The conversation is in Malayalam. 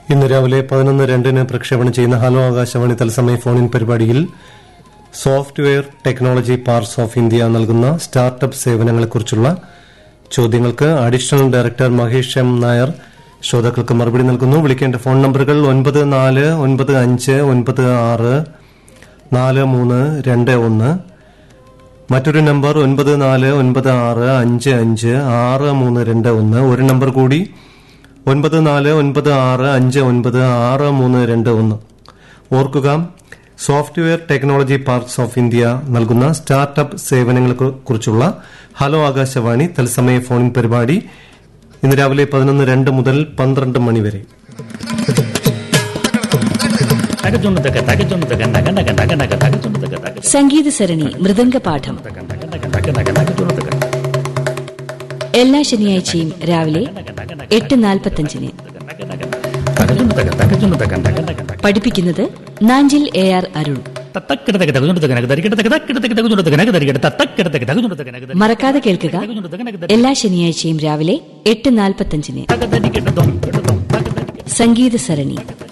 ഇന്ന് രാവിലെ പതിനൊന്ന് രണ്ടിന് പ്രക്ഷേപണം ചെയ്യുന്ന ഹലോ ആകാശവാണി തത്സമയ ഫോണിൻ പരിപാടിയിൽ software technology parks of India നൽകുന്ന സ്റ്റാർട്ടപ്പ് സേവനങ്ങളെക്കുറിച്ചുള്ള ചോദ്യങ്ങൾക്ക് additional director Mahesh M Nair ശ്രോതാക്കൾക്ക് മറുപടി നൽകുന്നു വിളിക്കേണ്ട ഫോൺ നമ്പറുകൾ ഒൻപത് നാല് ഒൻപത് അഞ്ച് ഒൻപത് ആറ് നാല് മൂന്ന് രണ്ട് ഒന്ന് മറ്റൊരു നമ്പർ ഒൻപത് നാല് ഒൻപത് ആറ് അഞ്ച് അഞ്ച് ആറ് മൂന്ന് രണ്ട് ഒന്ന് ഒരു നമ്പർ കൂടി ഒൻപത് നാല് ഒൻപത് ആറ് അഞ്ച് ഒൻപത് ആറ് മൂന്ന് രണ്ട് ഒന്ന് ഓർക്കുക software technology parks of India നൽകുന്ന സ്റ്റാർട്ടപ്പ് സേവനങ്ങളെ കുറിച്ചുള്ള ഹലോ ആകാശവാണി തത്സമയ ഫോണിൻ പരിപാടി ഇന്ന് രാവിലെ പതിനൊന്ന് രണ്ട് മുതൽ പന്ത്രണ്ട് മണി വരെ തകച്ചുണ്ടതൊക്കെ തകച്ചുണ്ടതൊക്കെ നക നക നക നക തകച്ചുണ്ടതൊക്കെ തക സംഗീത സരണി മൃദംഗ പാഠം നക നക നക നക തകച്ചുണ്ടതൊക്കെ എല്ലാ ശനിയാഴ്ചയും രാവിലെ എട്ട് നാൽപ്പത്തഞ്ചിന് നക നക തകച്ചുണ്ടതൊക്കെ തകച്ചുണ്ടതൊക്കെ നക നക നക പഠിപ്പിക്കുന്നത് നാഞ്ചിൽ എ ആർ അരുൺ തത്തക്കിടതൊക്കെ തകച്ചുണ്ടതൊക്കെ നക തരികിടതൊക്കെ തക്കിടതൊക്കെ തകച്ചുണ്ടതൊക്കെ നക തരികിട തത്തക്കിടതൊക്കെ തകച്ചുണ്ടതൊക്കെ നക തരി മറക്കാതെ കേൾക്കുക തകച്ചുണ്ടതൊക്കെ നക തരി എല്ലാ ശനിയാഴ്ചയും രാവിലെ എട്ട് നാൽപ്പത്തഞ്ചിന് തക തരികിട ദം കിട ദം തക തരികിട സംഗീത സരണി